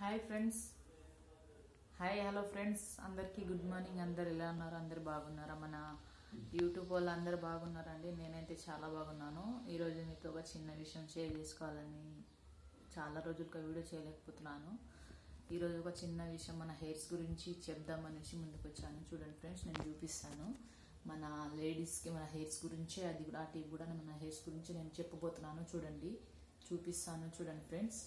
hi friends hi hello friends అందరికీ good morning అందరు ఎలా ఉన్నారు అందరు బాగున్నారా మన యూట్యూబ్ వాళ్ళు అందరు బాగున్నారండి నేనైతే చాలా బాగున్నాను ఈరోజు మీతో ఒక చిన్న విషయం షేర్ చేసుకోవాలని చాలా రోజులుగా వీడియో చేయలేకపోతున్నాను ఈరోజు ఒక చిన్న విషయం మన హెయిర్స్ గురించి చెప్దామనేసి ముందుకు వచ్చాను చూడండి ఫ్రెండ్స్ నేను చూపిస్తాను మన లేడీస్కి మన హెయిర్స్ గురించి అది కూడా అటు కూడా మన హెయిర్స్ గురించి నేను చెప్పబోతున్నాను చూడండి చూపిస్తాను చూడండి ఫ్రెండ్స్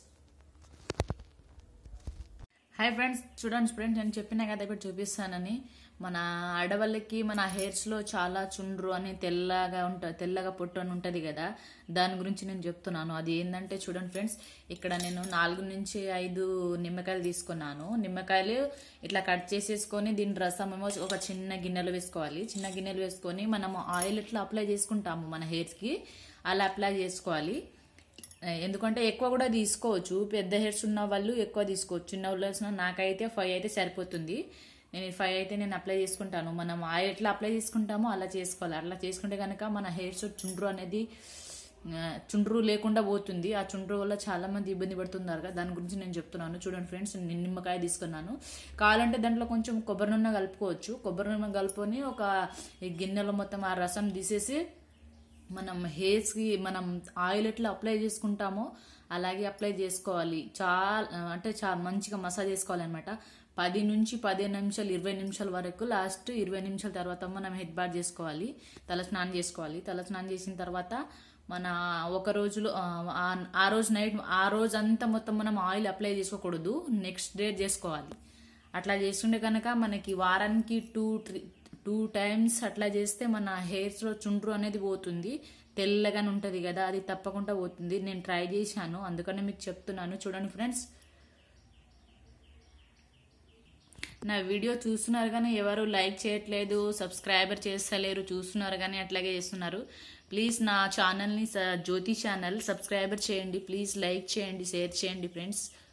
హాయ్ ఫ్రెండ్స్ చూడండి ఫ్రెండ్స్ నేను చెప్పిన కదా ఇప్పుడు చూపిస్తానని మన ఆడవాళ్ళకి మన హెయిర్స్లో చాలా చుండ్రు అని తెల్లగా ఉంటుంది తెల్లగా పొట్టు అని ఉంటుంది కదా దాని గురించి నేను చెప్తున్నాను అది ఏంటంటే చూడండి ఫ్రెండ్స్ ఇక్కడ నేను నాలుగు నుంచి ఐదు నిమ్మకాయలు తీసుకున్నాను నిమ్మకాయలు ఇట్లా కట్ చేసేసుకొని దీని రసం ఏమో ఒక చిన్న గిన్నెలో వేసుకోవాలి చిన్న గిన్నెలు వేసుకొని మనము ఆయిల్ ఇట్లా అప్లై చేసుకుంటాము మన హెయిర్స్కి అలా అప్లై చేసుకోవాలి ఎందుకంటే ఎక్కువ కూడా తీసుకోవచ్చు పెద్ద హెయిర్స్ ఉన్న వాళ్ళు ఎక్కువ తీసుకోవచ్చు చిన్న వాళ్ళు నాకైతే ఫైవ్ అయితే సరిపోతుంది నేను ఫైవ్ అయితే నేను అప్లై చేసుకుంటాను మనం ఆయిల్ ఎట్లా అప్లై చేసుకుంటామో అలా చేసుకోవాలి అట్లా చేసుకుంటే కనుక మన హెయిర్స్ చుండ్రు అనేది ఆ, చుండ్రు లేకుండా పోతుంది ఆ చుండ్రు వల్ల చాలా మంది ఇబ్బంది పడుతున్నారు కదా దాని గురించి నేను చెప్తున్నాను చూడండి ఫ్రెండ్స్ నేను నిమ్మకాయ తీసుకున్నాను కావాలంటే దాంట్లో కొంచెం కొబ్బరి నూనె కలుపుకోవచ్చు కొబ్బరి నూనె కలుపుకొని ఒక ఈ గిన్నెలో మొత్తం ఆ రసం తీసేసి మనం హెయిర్స్కి మనం ఆయిల్ ఎట్లా అప్లై చేసుకుంటామో అలాగే అప్లై చేసుకోవాలి చాలా అంటే చాలా మంచిగా మసాజ్ చేసుకోవాలన్నమాట పది నుంచి పదిహేను నిమిషాలు ఇరవై నిమిషాల వరకు లాస్ట్ ఇరవై నిమిషాల తర్వాత మనం హెడ్ బాత్ చేసుకోవాలి తల స్నానం చేసుకోవాలి తల స్నానం చేసిన తర్వాత మన ఒక రోజులో ఆ, ఆ- ఆ రోజు నైట్ ఆ రోజు అంతా మొత్తం మనం ఆయిల్ అప్లై చేసుకోకూడదు నెక్స్ట్ డే చేసుకోవాలి అట్లా చేస్తుంటే కనుక మనకి వారానికి టూ త్రీ టూ టైమ్స్ అట్లా చేస్తే మన హెయిర్స్లో చుండ్రు అనేది పోతుంది తెల్లగానే ఉంటుంది కదా అది తప్పకుండా పోతుంది నేను ట్రై చేశాను అందుకనే మీకు చెప్తున్నాను చూడండి ఫ్రెండ్స్ నా వీడియో చూస్తున్నారు కానీ ఎవరు లైక్ చేయట్లేదు సబ్స్క్రైబర్ చేస్తలేరు చూస్తున్నారు కానీ అట్లాగే చేస్తున్నారు ప్లీజ్ నా ఛానల్ని స- జ్యోతి ఛానల్ సబ్స్క్రైబర్ చేయండి ప్లీజ్ లైక్ చేయండి షేర్ చేయండి ఫ్రెండ్స్